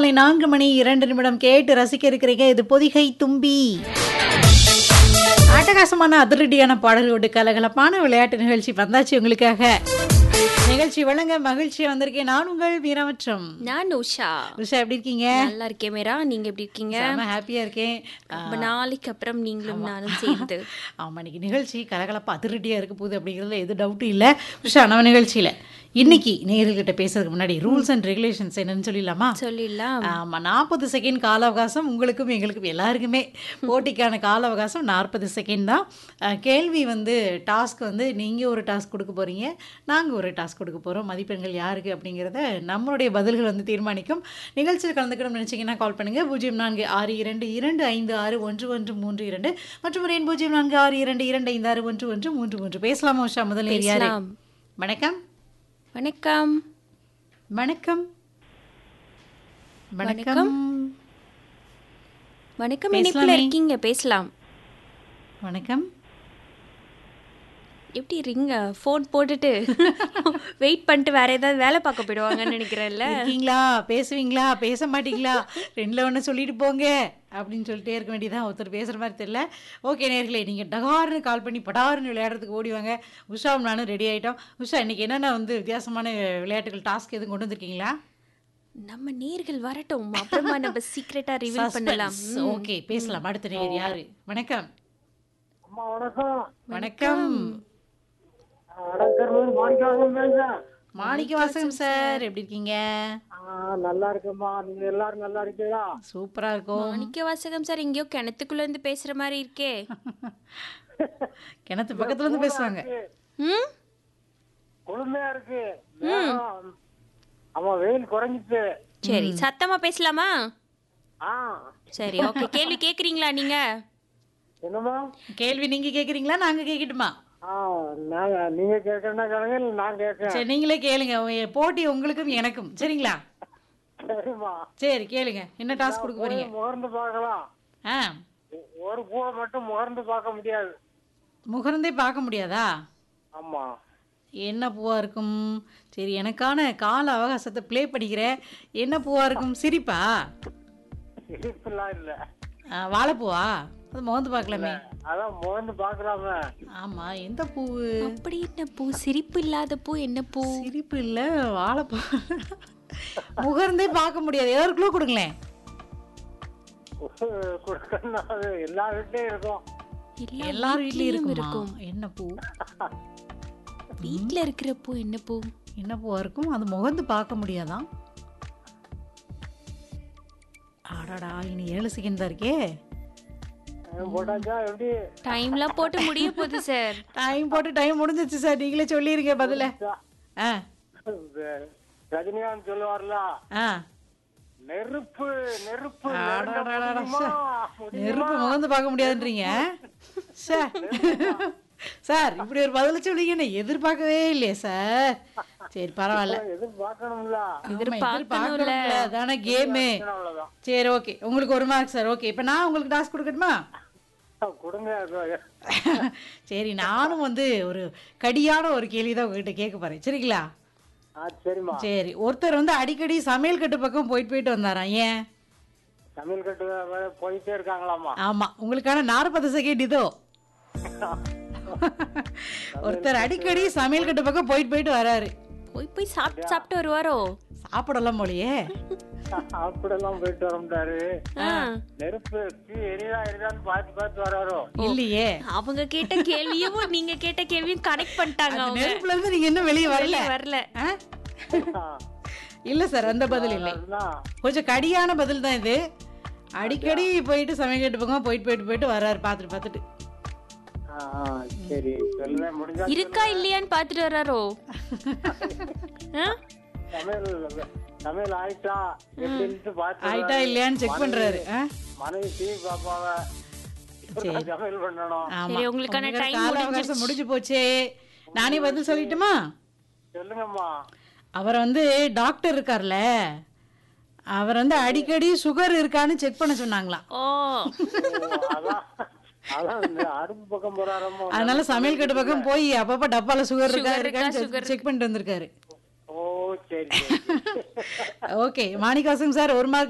மாலை நான்கு மணி இரண்டு நிமிடம் கேட்டு ரசிக்க இருக்கிறீங்க இது பொதிகை தும்பி அட்டகாசமான அதிரடியான பாடல்களோடு கலகலப்பான விளையாட்டு நிகழ்ச்சி வந்தாச்சு உங்களுக்காக நிகழ்ச்சி வழங்க மகிழ்ச்சியா வந்திருக்கேன் நான் உங்கள் வீரமற்றம் நான் உஷா உஷா எப்படி இருக்கீங்க நல்லா இருக்கேன் மேரா நீங்க எப்படி இருக்கீங்க செம ஹாப்பியா இருக்கேன் ரொம்ப நாளைக்கு அப்புறம் நீங்களும் நானும் சேர்ந்து ஆமா இன்னைக்கு நிகழ்ச்சி கலகலப்பா அதிரடியா இருக்க போகுது அப்படிங்கிறதுல எது டவுட்டும் இல்லை உஷா நம்ம நிகழ்ச்சியில இன்னைக்கு நேயர்கள்கிட்ட பேசுறதுக்கு முன்னாடி ரூல்ஸ் அண்ட் ரெகுலேஷன்ஸ் என்னன்னு சொல்லிடலாமா சொல்லிடலாம் ஆமா நாற்பது செகண்ட் கால அவகாசம் உங்களுக்கும் எங்களுக்கும் எல்லாருக்குமே போட்டிக்கான கால அவகாசம் நாற்பது செகண்ட் தான் அஹ், கேள்வி வந்து டாஸ்க் வந்து நீங்கள் ஒரு டாஸ்க் கொடுக்க போகிறீங்க நாங்கள் ஒரு டாஸ்க் கொடுக்க போகிறோம் மதிப்பெண்கள் யாருக்கு அப்படிங்கிறத நம்மளுடைய பதில்கள் வந்து தீர்மானிக்கும் நிகழ்ச்சியில் கலந்துக்கணும்னு நினச்சிங்கன்னா கால் பண்ணுங்கள் பூஜ்ஜியம் நான்கு ஆறு இரண்டு இரண்டு ஐந்து ஆறு ஒன்று ஒன்று மூன்று இரண்டு மற்றும் ஒரு எண் பூஜ்ஜியம் நான்கு ஆறு இரண்டு இரண்டு ஐந்து ஆறு ஒன்று ஒன்று மூன்று மூன்று பேசலாமா உஷா முதல் நேர் யாரு பேசலாம். வணக்கம் வணக்கம் வணக்கம் வணக்கம் வணக்கம் இணைப்புல இருக்கீங்க பேசலாம் வணக்கம் எப்படி ரிங்க ஃபோன் போட்டுட்டு வெயிட் பண்ணிட்டு வேற ஏதாவது வேலை பார்க்க போயிடுவாங்கன்னு நினைக்கிறேன்ல இருக்கீங்களா பேசுவீங்களா பேச மாட்டீங்களா ரெண்டுல ஒன்று சொல்லிட்டு போங்க அப்படின்னு சொல்லிட்டே இருக்க வேண்டியதான் ஒருத்தர் பேசுகிற மாதிரி தெரியல ஓகே நேர்களே நீங்கள் டகார்னு கால் பண்ணி படார்னு விளையாடுறதுக்கு ஓடிவாங்க உஷாவும் நானும் ரெடி ஆகிட்டோம் உஷா இன்னைக்கு என்னென்ன வந்து வித்தியாசமான விளையாட்டுகள் டாஸ்க் எதுவும் கொண்டு வந்திருக்கீங்களா நம்ம நேர்கள் வரட்டும் அப்புறமா நம்ம சீக்கிரட்டா ரிவீல் பண்ணலாம் ஓகே பேசலாம் அடுத்த நேர் யாரு வணக்கம் அம்மா வணக்கம் வணக்கம் வணக்கம் மாணிக்கம் பேசுறேன் மாணிக்க வாசகம் சார் எப்படி இருக்கீங்க ஆ, நல்லா இருக்கேம்மா நீங்க எல்லாரும் நல்லா இருக்கீங்களா சூப்பரா இருக்கும் மாணிக்க வாசகம் சார் எங்கேயோ கிணத்துக்குள்ள இருந்து பேசுற மாதிரி இருக்கே கிணத்து பக்கத்துல இருந்து பேசுவாங்க ம் குளுமையா இருக்கு மேகம். ஆமா வெயில் குறைஞ்சிச்சு சரி சத்தமா பேசலாமா ஆ சரி ஓகே கேள்வி கேக்குறீங்களா நீங்க என்னம்மா கேள்வி நீங்க கேக்குறீங்களா நாங்க கேட்கட்டுமா ஆ நாங்க நீங்க கேட்கறதா கேளுங்க இல்ல நான் கேட்கறேன் சரி நீங்களே கேளுங்க உங்க போட்டி உங்களுக்கும் எனக்கும் சரிங்களா சரிம்மா சரி கேளுங்க என்ன டாஸ்க் கொடுக்க போறீங்க முகர்ந்து பார்க்கலாம் ஆ ஒரு பூவை மட்டும் முகர்ந்து பார்க்க முடியாது முகர்ந்தே பார்க்க முடியாதா ஆமா என்ன பூவா இருக்கும் சரி எனக்கான கால அவகாசத்தை ப்ளே பண்ணிக்கிறேன் என்ன பூவா இருக்கும் சிரிப்பா சிரிப்புலாம் இல்ல ஆ, வாழைப்பூவா அது முகந்து பார்க்கலாமே அதான் முகர்ந்து பார்க்கலாமே ஆமா எந்த பூ அப்படி என்ன பூ சிரிப்பு இல்லாத பூ என்ன பூ சிரிப்பு இல்ல வாழைப்பூ முகர்ந்தே பார்க்க முடியாது ஏதோ ஒரு க்ளூ கொடுங்களேன் கொடுக்கணும் அது எல்லா வீட்லயும் இருக்கும் எல்லார் வீட்லயும் இருக்குமா இருக்கும் என்ன பூ வீட்ல இருக்கிற பூ என்ன பூ என்ன பூவா இருக்கும் அது முகந்து பார்க்க முடியாதான் ஆடாடா இனி ஏழு செகண்ட் தான் இருக்கே போட்டாச்சா எப்படி டைம்லாம் போட்டு முடிய போகுது சார் டைம் போட்டு டைம் முடிஞ்சிச்சு சார் நீங்களே சொல்லிருங்க பதில ஆ ரஜினிகாந்த் சொல்லுவார்ல ஆ நெருப்பு நெருப்பு அடடடடட, நெருங்க முடியுமா? சே. நெருப்பு முகந்து பார்க்க முடியாதுன்றீங்க சே. சார் இப்படி ஒரு பதில சொல்லிங்க நான் எதிர்பார்க்கவே இல்லையே சார் சரி பரவாயில்ல எதிர்பார்க்கணும்ல ஆமா, எதிர்பார்க்கணும்ல. எதிர்பார்க்கணும்ல. அதானே கேமு அவ்வளவுதான் சரி ஓகே உங்களுக்கு ஒரு மார்க் சார் ஓகே இப்போ நான் உங்களுக்கு டாஸ்க் கொடுக்கட்டுமா கொடுங்க சரி நானும் வந்து ஒரு கடியான ஒரு கேள்வி தான் உங்ககிட்ட கேட்க போறேன் சரிங்களா ஆ சரிம்மா சரி ஒருத்தர் வந்து அடிக்கடி சமையல் கட்டு பக்கம் போயிட்டு போயிட்டு வந்தாராம் ஏன் தமிழ் கட்டு வேற போயிட்டே இருக்காங்களாமா ஆமா உங்களுக்கான நாற்பது செகண்ட் இதோ ஒருத்தர் அடிக்கடி சமையல் கட்டு பக்கம் போயிட்டு போயிட்டு வராரு போய் போய் சாப்பிட்டு சாப்பிட்டு வருவாரோ சாப்பிடலாம் போலயே அப்படியெல்லாம் போயிட்டு வர முடியாது ஆ. நெருப்பு தீ எரியுதா எரியுதான்னு பார்த்து பார்த்து வராரோ இல்லையே அவங்க கேட்ட கேள்வியும் நீங்க கேட்ட கேள்வியும் கனெக்ட் பண்ணிட்டாங்க அந்த அவங்க நெருப்புல இருந்து நீங்க இன்னும் வெளியே வரல வெளிய வரல ஆ? இல்ல சார் அந்த பதில் இல்லை அதுதான் கொஞ்சம் கடியான பதில் தான் இது அடிக்கடி போயிட்டு சமையல் கட்டு பக்கம் போயிட்டு போயிட்டு போயிட்டு வராரு பார்த்துட்டு பார்த்துட்டு ஆ, ஆ, சரி சொல்லுவேன் முடிஞ்சா இருக்கா இல்லையான்னு பாத்துட்டு வர்றாரோ ஆ? சமையல் சமையல் ஆயிட்டா எப்படின்ட்டு பார்த்து ஆயிட்டா இல்லையான்னு செக் பண்றாரு ஆ? மனைவி டிவி பாப்பாவ இப்பதான் சமையல் பண்ணணும் ஆமா சரி, உங்களுக்கான உங்களுக்கு time கால அவகாசம் முடிஞ்சு போச்சே நானே பதில் சொல்லட்டுமா சொல்லுங்கம்மா அவர் வந்து டாக்டர் இருக்கார்ல அவர் வந்து அடிக்கடி சுகர் இருக்கான்னு செக் பண்ண சொன்னாங்களாம் ஓ ஓ, அதான் அதான் இந்த அடுப்பு பக்கம் போறாரமோ அதனால சமையல் கட்டு பக்கம் போய் அப்பப்ப டப்பால சுகர் இருக்கா Sugar இருக்கா, இருக்கான்னு செக் பண்ணிட்டு வந்திருக்காரு ஓ சரி சரி ஓகே மாணிகாசன் சார் ஒரு மார்க்